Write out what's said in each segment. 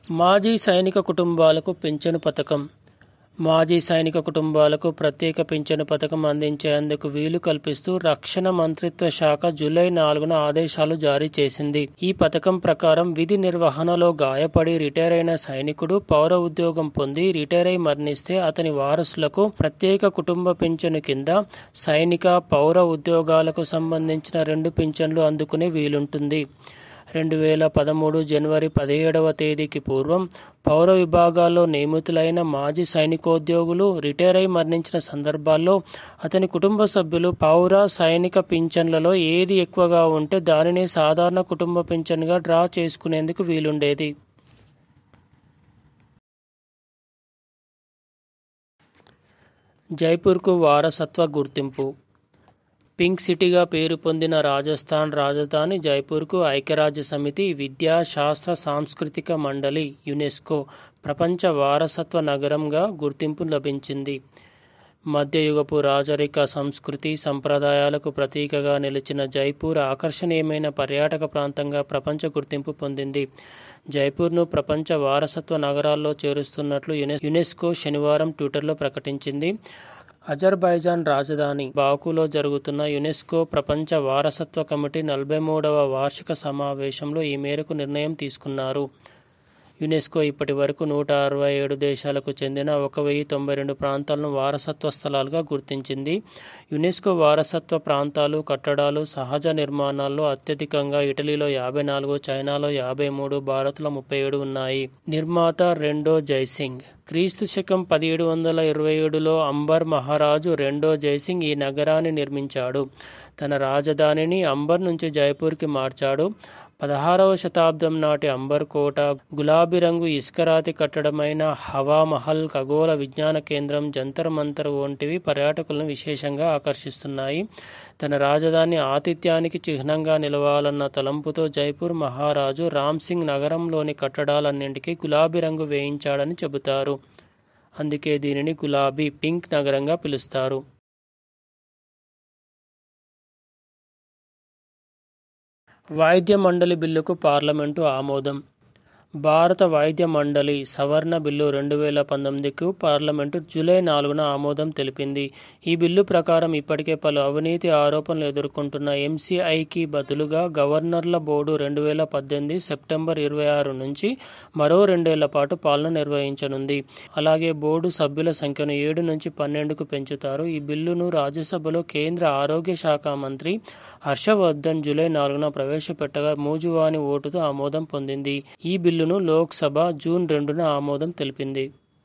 మాజీ సైనిక కుటుంబాలకు పింఛను పథకం మాజీ సైనిక కుటుంబాలకు ప్రత్యేక పింఛను పథకం అందించేందుకు వీలు కల్పిస్తూ రక్షణ మంత్రిత్వ శాఖ జూలై నాలుగున ఆదేశాలు జారీ చేసింది ఈ పథకం ప్రకారం విధి నిర్వహణలో గాయపడి రిటైర్ అయిన సైనికుడు పౌర ఉద్యోగం పొంది రిటైర్ అయి మరణిస్తే అతని వారసులకు ప్రత్యేక కుటుంబ పింఛను కింద సైనిక పౌర ఉద్యోగాలకు సంబంధించిన రెండు పింఛన్లు అందుకునే వీలుంటుంది రెండు వేల పదమూడు జనవరి పదిహేడవ తేదీకి పూర్వం పౌర విభాగాల్లో నియమితులైన మాజీ సైనికోద్యోగులు రిటైర్ అయి మరణించిన సందర్భాల్లో అతని కుటుంబ సభ్యులు పౌర సైనిక పింఛన్లలో ఏది ఎక్కువగా ఉంటే దానిని సాధారణ కుటుంబ పింఛన్గా డ్రా చేసుకునేందుకు వీలుండేది జైపూర్కు వారసత్వ గుర్తింపు పింక్ సిటీగా పేరు పొందిన రాజస్థాన్ రాజధాని జైపూర్కు ఐక్యరాజ్య సమితి విద్యా శాస్త్ర సాంస్కృతిక మండలి యునెస్కో ప్రపంచ వారసత్వ నగరంగా గుర్తింపు లభించింది మధ్యయుగపు రాజరిక సంస్కృతి సంప్రదాయాలకు ప్రతీకగా నిలిచిన జైపూర్ ఆకర్షణీయమైన పర్యాటక ప్రాంతంగా ప్రపంచ గుర్తింపు పొందింది జైపూర్ను ప్రపంచ వారసత్వ నగరాల్లో చేరుస్తున్నట్లు యునె- యునెస్కో శనివారం ట్విట్టర్లో ప్రకటించింది అజర్బైజాన్ రాజధాని బాకులో జరుగుతున్న యునెస్కో ప్రపంచ వారసత్వ కమిటీ నలభై మూడవ వార్షిక సమావేశంలో ఈ మేరకు నిర్ణయం తీసుకున్నారు యునెస్కో ఇప్పటి వరకు నూట అరవై ఏడు దేశాలకు చెందిన ఒక వెయ్యి తొంభై రెండు ప్రాంతాలను వారసత్వ స్థలాలుగా గుర్తించింది యునెస్కో వారసత్వ ప్రాంతాలు కట్టడాలు సహజ నిర్మాణాల్లో అత్యధికంగా ఇటలీలో యాభై నాలుగు చైనాలో యాభై మూడు భారత్లో ముప్పై ఏడు ఉన్నాయి నిర్మాత రెండో జైసింగ్ క్రీస్తు శకం పదిహేడు వందల ఇరవై ఏడులో అంబర్ మహారాజు రెండో జైసింగ్ ఈ నగరాన్ని నిర్మించాడు తన రాజధానిని అంబర్ నుంచి జైపూర్కి మార్చాడు పదహారవ శతాబ్దం నాటి అంబర్ కోట గులాబీ రంగు ఇసుకరాతి కట్టడమైన హవా మహల్ ఖగోళ విజ్ఞాన కేంద్రం జంతర్ మంతర్ వంటివి పర్యాటకులను విశేషంగా ఆకర్షిస్తున్నాయి తన రాజధాని ఆతిథ్యానికి చిహ్నంగా నిలవాలన్న తలంపుతో జైపూర్ మహారాజు రామ్ సింగ్ నగరంలోని కట్టడాలన్నింటికీ గులాబీ రంగు వేయించాడని చెబుతారు అందుకే దీనిని గులాబీ పింక్ నగరంగా పిలుస్తారు వాయిద్య మండలి బిల్లుకు పార్లమెంటు ఆమోదం భారత వాయిద్య మండలి సవరణ బిల్లు రెండు వేల పంతొమ్మిదికు పార్లమెంటు జూలై నాలుగున ఆమోదం తెలిపింది ఈ బిల్లు ప్రకారం ఇప్పటికే పలు అవినీతి ఆరోపణలు ఎదుర్కొంటున్న ఎంసీఐకి బదులుగా గవర్నర్ల బోర్డు రెండు వేల పద్దెనిమిది సెప్టెంబర్ ఇరవై ఆరు నుంచి మరో రెండేళ్ల పాటు పాలన నిర్వహించనుంది అలాగే బోర్డు సభ్యుల సంఖ్యను ఏడు నుంచి పన్నెండుకు పెంచుతారు ఈ బిల్లును రాజ్యసభలో కేంద్ర ఆరోగ్య శాఖ మంత్రి హర్షవర్ధన్ జూలై నాలుగున ప్రవేశపెట్టగా మూజువాని ఓటుతో ఆమోదం పొందింది ఈ బిల్లును లోక్సభ జూన్ రెండున ఆమోదం తెలిపింది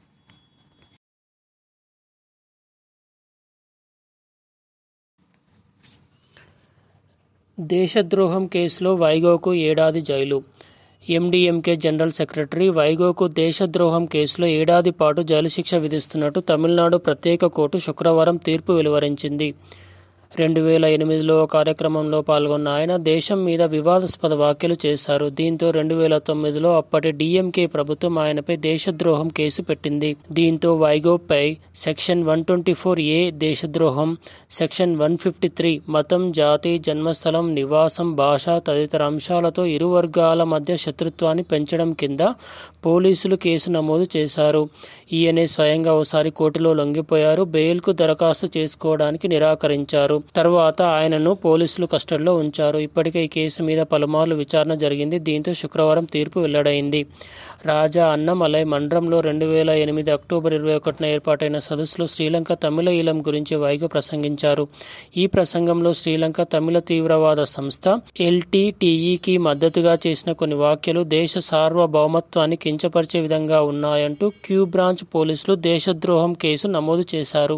దేశద్రోహం కేసులో వైగోకు ఏడాది జైలు ఎండీఎంకే జనరల్ సెక్రటరీ వైగోకు దేశద్రోహం కేసులో ఏడాది పాటు జైలు శిక్ష విధిస్తున్నట్టు తమిళనాడు ప్రత్యేక కోర్టు శుక్రవారం తీర్పు వెలువరించింది రెండు వేల ఎనిమిదిలో ఓ కార్యక్రమంలో పాల్గొన్న ఆయన దేశం మీద వివాదాస్పద వ్యాఖ్యలు చేశారు దీంతో రెండు వేల తొమ్మిదిలో అప్పటి డీఎంకే ప్రభుత్వం ఆయనపై దేశద్రోహం కేసు పెట్టింది దీంతో వైగోపై section one twenty four A దేశద్రోహం సెక్షన్ వన్ ఫిఫ్టీ త్రీ మతం జాతి జన్మస్థలం నివాసం భాష తదితర అంశాలతో ఇరు వర్గాల మధ్య శత్రుత్వాన్ని పెంచడం కింద పోలీసులు కేసు నమోదు చేశారు ఈయనే స్వయంగా ఓసారి కోర్టులో లొంగిపోయారు బెయిల్కు దరఖాస్తు చేసుకోవడానికి నిరాకరించారు తర్వాత ఆయనను పోలీసులు కస్టడీలో ఉంచారు ఇప్పటికే ఈ కేసు మీద పలుమార్లు విచారణ జరిగింది దీంతో శుక్రవారం తీర్పు వెల్లడైంది రాజా అన్నమలై మండ్రంలో రెండు వేల ఎనిమిది అక్టోబర్ ఇరవై ఒకటిన ఏర్పాటైన సదస్సులో శ్రీలంక తమిళ ఈలం గురించి వైగో ప్రసంగించారు ఈ ప్రసంగంలో శ్రీలంక తమిళ తీవ్రవాద సంస్థ ఎల్టీటీఈకి మద్దతుగా చేసిన కొన్ని వ్యాఖ్యలు దేశ సార్వభౌమత్వాన్ని కించపరిచే విధంగా ఉన్నాయంటూ క్యూ బ్రాంచ్ పోలీసులు దేశద్రోహం కేసు నమోదు చేశారు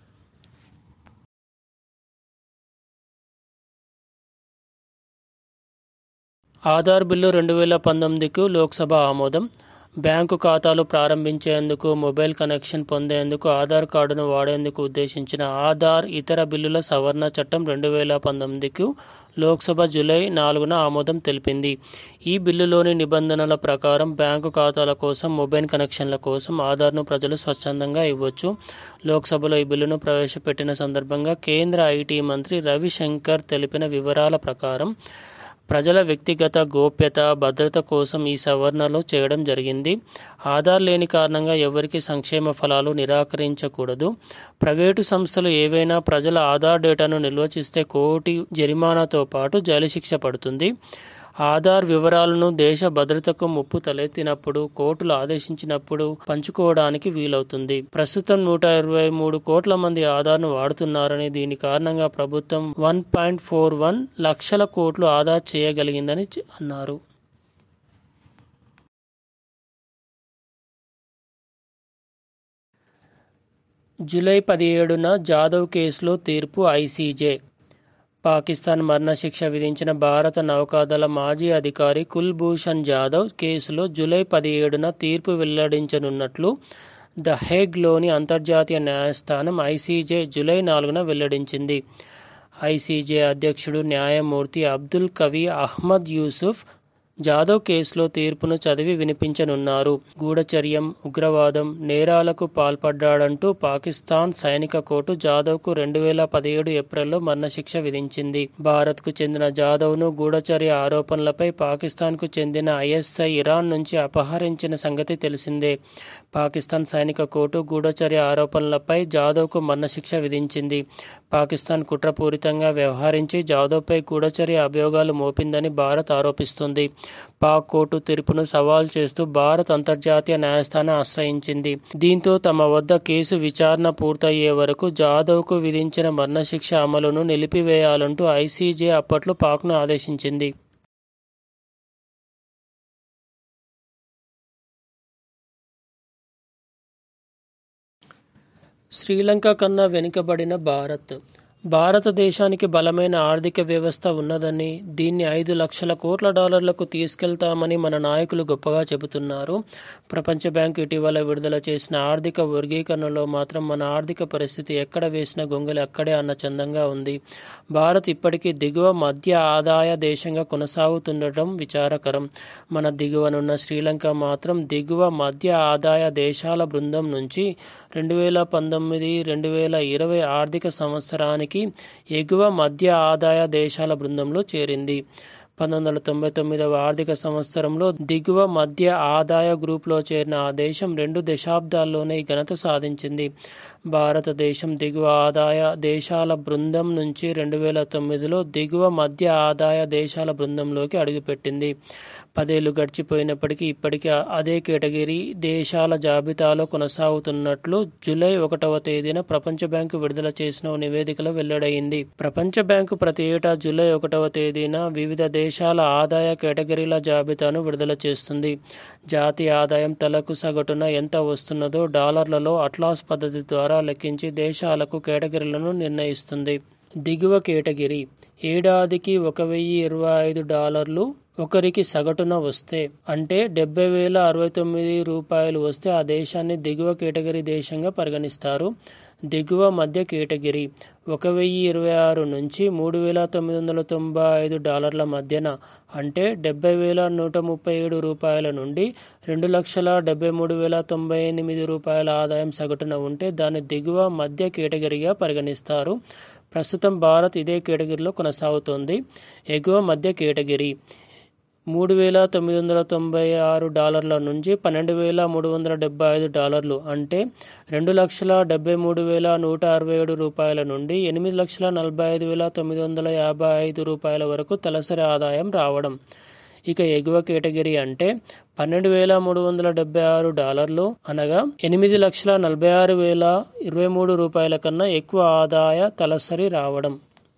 ఆధార్ బిల్లు రెండు వేల పంతొమ్మిదికు లోక్సభ ఆమోదం బ్యాంకు ఖాతాలు ప్రారంభించేందుకు మొబైల్ కనెక్షన్ పొందేందుకు ఆధార్ కార్డును వాడేందుకు ఉద్దేశించిన ఆధార్ ఇతర బిల్లుల సవరణ చట్టం రెండు వేల పంతొమ్మిదికు లోక్సభ జూలై నాలుగున ఆమోదం తెలిపింది ఈ బిల్లులోని నిబంధనల ప్రకారం బ్యాంకు ఖాతాల కోసం మొబైల్ కనెక్షన్ల కోసం ఆధార్ను ప్రజలు స్వచ్ఛందంగా ఇవ్వచ్చు లోక్సభలో ఈ బిల్లును ప్రవేశపెట్టిన సందర్భంగా కేంద్ర ఐటీ మంత్రి రవిశంకర్ తెలిపిన వివరాల ప్రకారం ప్రజల వ్యక్తిగత గోప్యత భద్రత కోసం ఈ సవరణలు చేయడం జరిగింది ఆధార్ లేని కారణంగా ఎవరికి సంక్షేమ ఫలాలు నిరాకరించకూడదు ప్రైవేటు సంస్థలు ఏవైనా ప్రజల ఆధార్ డేటాను నిల్వ చేస్తే కోటి జరిమానాతో పాటు జైలు శిక్ష పడుతుంది ఆధార్ వివరాలను దేశ భద్రతకు ముప్పు తలెత్తినప్పుడు కోర్టులు ఆదేశించినప్పుడు పంచుకోవడానికి వీలవుతుంది ప్రస్తుతం నూట ఇరవై మూడు కోట్ల మంది ఆధార్ను వాడుతున్నారని దీని కారణంగా ప్రభుత్వం వన్ పాయింట్ ఫోర్ వన్ లక్షల కోట్లు ఆదా చేయగలిగిందని చె- అన్నారు జూలై పదిహేడున జాదవ్ కేసులో తీర్పు ఐసీజే పాకిస్తాన్ మరణశిక్ష విధించిన భారత నౌకాదళ మాజీ అధికారి కుల్భూషణ్ జాదవ్ కేసులో జూలై పదిహేడున తీర్పు వెల్లడించనున్నట్లు ద హేగ్లోని అంతర్జాతీయ న్యాయస్థానం ఐసీజే జూలై నాలుగున వెల్లడించింది ఐసీజే అధ్యక్షుడు న్యాయమూర్తి అబ్దుల్ కవి అహ్మద్ యూసుఫ్ జాదవ్ కేసులో తీర్పును చదివి వినిపించనున్నారు గూఢచర్యం ఉగ్రవాదం నేరాలకు పాల్పడ్డాడంటూ పాకిస్తాన్ సైనిక కోర్టు జాదవ్కు రెండు వేల పదిహేడు ఏప్రిల్లో మరణశిక్ష విధించింది భారత్కు చెందిన జాదవ్ను గూఢచర్య ఆరోపణలపై పాకిస్తాన్కు చెందిన ఐఎస్ఐ ఇరాన్ నుంచి అపహరించిన సంగతి తెలిసిందే పాకిస్తాన్ సైనిక కోర్టు గూఢచర్య ఆరోపణలపై జాదవ్కు మరణశిక్ష విధించింది పాకిస్తాన్ కుట్రపూరితంగా వ్యవహరించి జాదవ్పై గూఢచర్య అభియోగాలు మోపిందని భారత్ ఆరోపిస్తుంది పాక్ కోర్టు తీర్పును సవాల్ చేస్తూ భారత్ అంతర్జాతీయ న్యాయస్థానం ఆశ్రయించింది దీంతో తమ వద్ద కేసు విచారణ పూర్తయ్యే వరకు జాదవ్కు విధించిన మరణశిక్ష అమలును నిలిపివేయాలంటూ ఐసీజే అప్పట్లో పాక్ను ఆదేశించింది శ్రీలంక కన్నా వెనుకబడిన భారత్ భారతదేశానికి బలమైన ఆర్థిక వ్యవస్థ ఉన్నదని దీన్ని ఐదు లక్షల కోట్ల డాలర్లకు తీసుకెళ్తామని మన నాయకులు గొప్పగా చెబుతున్నారు ప్రపంచ బ్యాంకు ఇటీవల విడుదల చేసిన ఆర్థిక వర్గీకరణలో మాత్రం మన ఆర్థిక పరిస్థితి ఎక్కడ వేసిన గొంగలి అక్కడే అన్న చందంగా ఉంది భారత్ ఇప్పటికీ దిగువ మధ్య ఆదాయ దేశంగా కొనసాగుతుండటం విచారకరం మన దిగువనున్న శ్రీలంక మాత్రం దిగువ మధ్య ఆదాయ దేశాల బృందం నుంచి రెండు వేల పంతొమ్మిది రెండు వేల ఇరవై ఆర్థిక సంవత్సరానికి ఎగువ మధ్య ఆదాయ దేశాల బృందంలో చేరింది పంతొమ్మిది వందల తొంభై తొమ్మిదవ ఆర్థిక సంవత్సరంలో దిగువ మధ్య ఆదాయ గ్రూప్లో చేరిన ఆ దేశం రెండు దశాబ్దాల్లోనే ఈ ఘనత సాధించింది భారతదేశం దిగువ ఆదాయ దేశాల బృందం నుంచి రెండు వేల తొమ్మిదిలో దిగువ మధ్య ఆదాయ దేశాల బృందంలోకి అడుగుపెట్టింది పదేళ్లు గడిచిపోయినప్పటికీ ఇప్పటికీ అదే కేటగిరీ దేశాల జాబితాలో కొనసాగుతున్నట్లు జూలై ఒకటవ తేదీన ప్రపంచ బ్యాంకు విడుదల చేసిన ఓ నివేదికలో వెల్లడైంది ప్రపంచ బ్యాంకు ప్రతి ఏటా జూలై ఒకటవ తేదీన వివిధ దేశాల ఆదాయ కేటగిరీల జాబితాను విడుదల చేస్తుంది జాతీయ ఆదాయం తలకు సగటున ఎంత వస్తున్నదో డాలర్లలో అట్లాస్ పద్ధతి ద్వారా లెక్కించి దేశాలకు కేటగిరీలను నిర్ణయిస్తుంది దిగువ కేటగిరీ ఏడాదికి ఒక వెయ్యి ఇరవై ఐదు డాలర్లు ఒకరికి సగటున వస్తే అంటే డెబ్బై వేల అరవై తొమ్మిది రూపాయలు వస్తే ఆ దేశాన్ని దిగువ కేటగిరీ దేశంగా పరిగణిస్తారు దిగువ మధ్య కేటగిరీ ఒక వెయ్యి ఇరవై ఆరు నుంచి మూడు వేల తొమ్మిది వందల తొంభై ఐదు డాలర్ల మధ్యన అంటే డెబ్బై వేల నూట ముప్పై ఏడు రూపాయల నుండి రెండు లక్షల డెబ్బై మూడు వేల తొంభై ఎనిమిది రూపాయల ఆదాయం సగటున ఉంటే దాన్ని దిగువ మధ్య కేటగిరీగా పరిగణిస్తారు ప్రస్తుతం భారత్ ఇదే కేటగిరీలో కొనసాగుతోంది ఎగువ మధ్య కేటగిరీ మూడు వేల తొమ్మిది వందల తొంభై ఆరు డాలర్ల నుంచి పన్నెండు వేల మూడు వందల డెబ్బై ఐదు డాలర్లు అంటే రెండు లక్షల డెబ్బై మూడు వేల నూట అరవై ఏడు రూపాయల నుండి ఎనిమిది లక్షల నలభై ఐదు వేల తొమ్మిది వందల యాభై ఐదు రూపాయల వరకు తలసరి ఆదాయం రావడం ఇక ఎగువ కేటగిరీ అంటే పన్నెండు వేల మూడు వందల డెబ్బై ఆరు డాలర్లు అనగా ఎనిమిది లక్షల నలభై ఆరు వేల ఇరవై మూడు రూపాయల కన్నా ఎక్కువ ఆదాయ తలసరి రావడం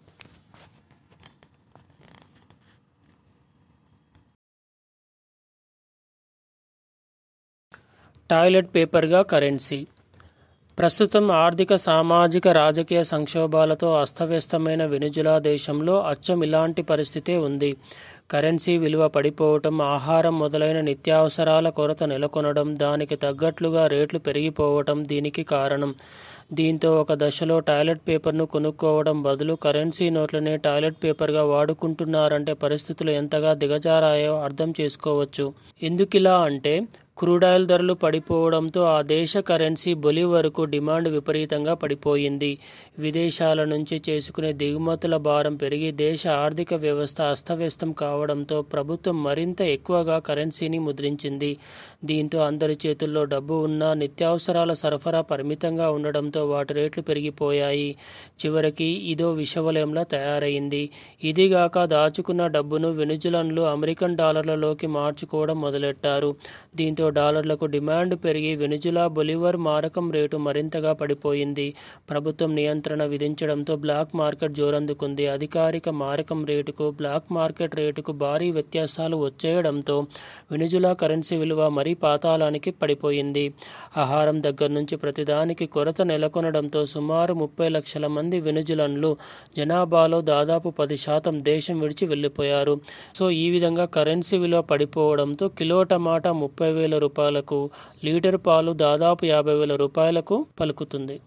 టాయిలెట్ పేపర్గా కరెన్సీ ప్రస్తుతం ఆర్థిక సామాజిక రాజకీయ సంక్షోభాలతో అస్తవ్యస్తమైన వెనుజులా దేశంలో అచ్చం ఇలాంటి పరిస్థితే ఉంది కరెన్సీ విలువ పడిపోవటం ఆహారం మొదలైన నిత్యావసరాల కొరత నెలకొనడం దానికి తగ్గట్లుగా రేట్లు పెరిగిపోవటం దీనికి కారణం దీంతో ఒక దశలో టాయిలెట్ పేపర్ను కొనుక్కోవడం బదులు కరెన్సీ నోట్లనే టాయిలెట్ పేపర్గా వాడుకుంటున్నారంటే పరిస్థితులు ఎంతగా దిగజారాయో అర్థం చేసుకోవచ్చు ఎందుకిలా అంటే క్రూడాయిల్ ధరలు పడిపోవడంతో ఆ దేశ కరెన్సీ బొలివరకు డిమాండ్ విపరీతంగా పడిపోయింది విదేశాల నుంచి చేసుకునే దిగుమతుల భారం పెరిగి దేశ ఆర్థిక వ్యవస్థ అస్తవ్యస్తం కావడంతో ప్రభుత్వం మరింత ఎక్కువగా కరెన్సీని ముద్రించింది దీంతో అందరి చేతుల్లో డబ్బు ఉన్నా నిత్యావసరాల సరఫరా పరిమితంగా ఉండడంతో వాటి రేట్లు పెరిగిపోయాయి చివరికి ఇదో విషవలయంలా తయారైంది ఇదిగాక దాచుకున్న డబ్బును వెనుజులన్లు అమెరికన్ డాలర్లలోకి మార్చుకోవడం మొదలెట్టారు దీంతో డాలర్లకు డిమాండ్ పెరిగి వెనుజులా బొలివర్ మారకం రేటు మరింతగా పడిపోయింది ప్రభుత్వం నియంత్రణ విధించడంతో బ్లాక్ మార్కెట్ జోరందుకుంది అధికారిక మారకం రేటుకు బ్లాక్ మార్కెట్ రేటుకు భారీ వ్యత్యాసాలు వచ్చేయడంతో వెనుజులా కరెన్సీ విలువ మరీ పాతాళానికి పడిపోయింది ఆహారం దగ్గర నుంచి ప్రతిదానికి కొరత నెలకొనడంతో సుమారు ముప్పై లక్షల మంది వెనుజులన్లు జనాభాలో దాదాపు పది శాతం దేశం విడిచి వెళ్ళిపోయారు సో ఈ విధంగా కరెన్సీ విలువ పడిపోవడంతో కిలో టమాటా ముప్పై వేల రూపాయలకు లీటర్ పాలు దాదాపు యాభై వేల రూపాయలకు పలుకుతుంది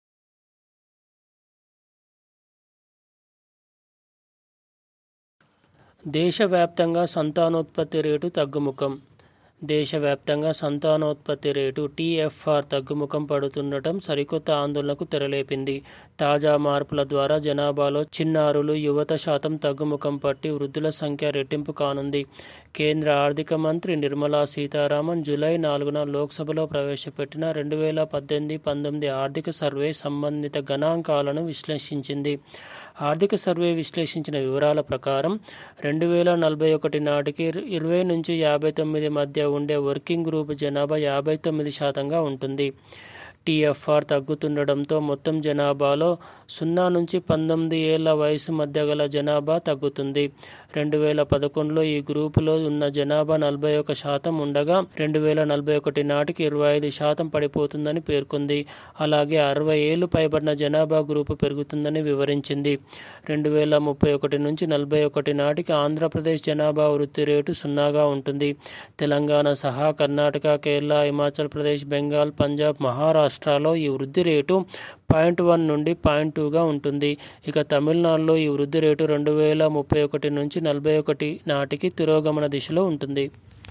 దేశవ్యాప్తంగా సంతానోత్పత్తి రేటు తగ్గుముఖం దేశవ్యాప్తంగా సంతానోత్పత్తి రేటు టీఎఫ్ఆర్ తగ్గుముఖం పడుతుండటం సరికొత్త ఆందోళనకు తెరలేపింది తాజా మార్పుల ద్వారా జనాభాలో చిన్నారులు యువత శాతం తగ్గుముఖం పట్టి వృద్ధుల సంఖ్య రెట్టింపు కానుంది కేంద్ర ఆర్థిక మంత్రి నిర్మలా సీతారామన్ జూలై నాలుగున లోక్సభలో ప్రవేశపెట్టిన రెండు వేల పద్దెనిమిది పంతొమ్మిది ఆర్థిక సర్వే సంబంధిత గణాంకాలను విశ్లేషించింది ఆర్థిక సర్వే విశ్లేషించిన వివరాల ప్రకారం రెండు వేల నలభై ఒకటి నాటికి ఇరవై నుంచి యాభై తొమ్మిది మధ్య ఉండే వర్కింగ్ గ్రూప్ జనాభా యాభై తొమ్మిది శాతంగా ఉంటుంది టీఎఫ్ఆర్ తగ్గుతుండడంతో మొత్తం జనాభాలో సున్నా నుంచి పంతొమ్మిది ఏళ్ల వయసు మధ్య గల జనాభా తగ్గుతుంది రెండు వేల పదకొండులో ఈ గ్రూపులో ఉన్న జనాభా నలభై ఒక శాతం ఉండగా రెండు వేల నలభై ఒకటి నాటికి ఇరవై ఐదు శాతం పడిపోతుందని పేర్కొంది అలాగే అరవై ఏళ్లు పైబడిన జనాభా గ్రూపు పెరుగుతుందని వివరించింది రెండు వేల ముప్పై ఒకటి నుంచి నలభై ఒకటి నాటికి ఆంధ్రప్రదేశ్ జనాభా వృద్ధి రేటు సున్నాగా ఉంటుంది తెలంగాణ సహా కర్ణాటక కేరళ హిమాచల్ ప్రదేశ్ బెంగాల్ పంజాబ్ మహారాష్ట్రలో ఈ వృద్ధి రేటు పాయింట్ వన్ నుండి పాయింట్ టూగా ఉంటుంది ఇక తమిళనాడులో ఈ వృద్ధి రేటు రెండు వేల ముప్పై ఒకటి నుంచి నలభై ఒకటి నాటికి తిరోగమన దిశలో ఉంటుంది